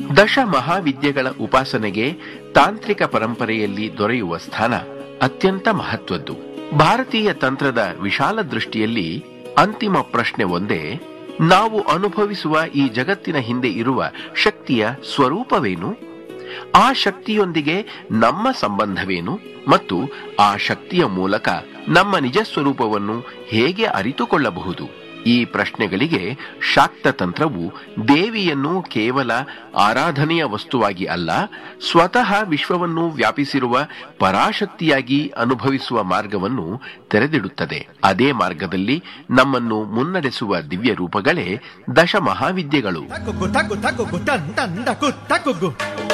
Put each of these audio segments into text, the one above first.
ದಶ ಮಹಾವಿದ್ಯೆಗಳ ಉಪಾಸನೆಗೆ ತಾಂತ್ರಿಕ ಪರಂಪರೆಯಲ್ಲಿ ದೊರೆಯುವ ಸ್ಥಾನ ಅತ್ಯಂತ ಮಹತ್ವದ್ದು ಭಾರತೀಯ ತಂತ್ರದ ವಿಶಾಲ ದೃಷ್ಟಿಯಲ್ಲಿ ಅಂತಿಮ ಪ್ರಶ್ನೆ ಒಂದೇ ನಾವು ಅನುಭವಿಸುವ ಈ ಜಗತ್ತಿನ ಹಿಂದೆ ಇರುವ ಶಕ್ತಿಯ ಸ್ವರೂಪವೇನು ಆ ಶಕ್ತಿಯೊಂದಿಗೆ ನಮ್ಮ ಸಂಬಂಧವೇನು ಮತ್ತು ಆ ಶಕ್ತಿಯ ಮೂಲಕ ನಮ್ಮ ನಿಜ ಸ್ವರೂಪವನ್ನು ಹೇಗೆ ಅರಿತುಕೊಳ್ಳಬಹುದು ಈ ಪ್ರಶ್ನೆಗಳಿಗೆ ಶಾಕ್ತ ತಂತ್ರವು ದೇವಿಯನ್ನು ಕೇವಲ ಆರಾಧನೆಯ ವಸ್ತುವಾಗಿ ಅಲ್ಲ ಸ್ವತಃ ವಿಶ್ವವನ್ನು ವ್ಯಾಪಿಸಿರುವ ಪರಾಶಕ್ತಿಯಾಗಿ ಅನುಭವಿಸುವ ಮಾರ್ಗವನ್ನು ತೆರೆದಿಡುತ್ತದೆ ಅದೇ ಮಾರ್ಗದಲ್ಲಿ ನಮ್ಮನ್ನು ಮುನ್ನಡೆಸುವ ದಿವ್ಯ ರೂಪಗಳೇ ದಶ ಮಹಾವಿದ್ಯೆಗಳು ತಕುಗು ತಕು ತಕುಗು ತನ್ ತನ್ ದಕು ತಕುಗು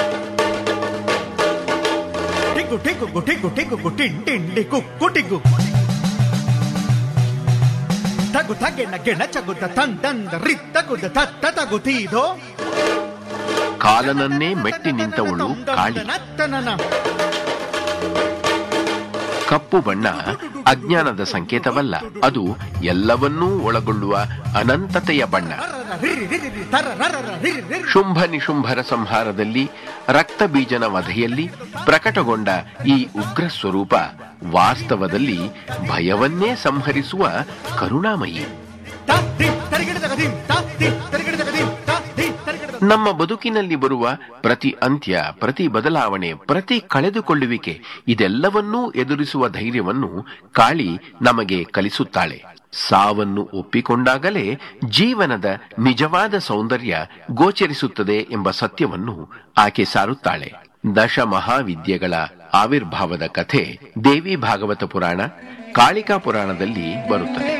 ಟಿಕ್ಕು ಟಿಕ್ಕುಗು ಟಿಕ್ಕು ಟಿಕ್ಕುಗು ಟಿನ್ ಟಿನ್ ಡಿಕ್ಕು ಕುಟಿಗು ತಗು ತಗೆನ ಗೆಣ ಚಗುದ ತನ್ ತಂದ ರಿ ತಗುದ ತತ್ತ ತಗು ತೀದೋ ಕಾಲನನ್ನೇ ಮೆಟ್ಟಿ ನಿಂತವಳು ಕಾಳಿ ನತ್ತನನ ಕಪ್ಪು ಬಣ್ಣ ಅಜ್ಞಾನದ ಸಂಕೇತವಲ್ಲ ಅದು ಎಲ್ಲವನ್ನೂ ಒಳಗೊಳ್ಳುವ ಅನಂತತೆಯ ಬಣ್ಣ ರಿರಿ ರಿರಿ ರಿ ತರ ರರ ರಿರಿ ರಿರಿ ಶುಂಭ ನಿಶುಂಭರ ಸಂಹಾರದಲ್ಲಿ ರಕ್ತ ಬೀಜನ ವಧೆಯಲ್ಲಿ ಪ್ರಕಟಗೊಂಡ ಈ ಉಗ್ರ ಸ್ವರೂಪ ವಾಸ್ತವದಲ್ಲಿ ಭಯವನ್ನೇ ಸಂಹರಿಸುವ ಕರುಣಾಮಯಿ ತಾ ದಿ ತರಿಗಿಡದ ದಿ ತಾ ದಿ ತರಿಗಿಡದ ದಿ ತಾ ದಿ ತರಿಗಿಡದ ನಮ್ಮ ಬದುಕಿನಲ್ಲಿ ಬರುವ ಪ್ರತಿ ಅಂತ್ಯ ಪ್ರತಿ ಬದಲಾವಣೆ ಪ್ರತಿ ಕಳೆದುಕೊಳ್ಳುವಿಕೆ ಇದೆಲ್ಲವನ್ನೂ ಎದುರಿಸುವ ಧೈರ್ಯವನ್ನು ಕಾಳಿ ನಮಗೆ ಕಲಿಸುತ್ತಾಳೆ ಸಾವನ್ನು ಒಪ್ಪಿಕೊಂಡಾಗಲೇ ಜೀವನದ ನಿಜವಾದ ಸೌಂದರ್ಯ ಗೋಚರಿಸುತ್ತದೆ ಎಂಬ ಸತ್ಯವನ್ನು ಆಕೆ ಸಾರುತ್ತಾಳೆ ದಶ ಮಹಾವಿದ್ಯೆಗಳ ಆವಿರ್ಭಾವದ ಕಥೆ ದೇವಿ ಭಾಗವತ ಪುರಾಣ ಕಾಳಿಕಾ ಪುರಾಣದಲ್ಲಿ ಬರುತ್ತದೆ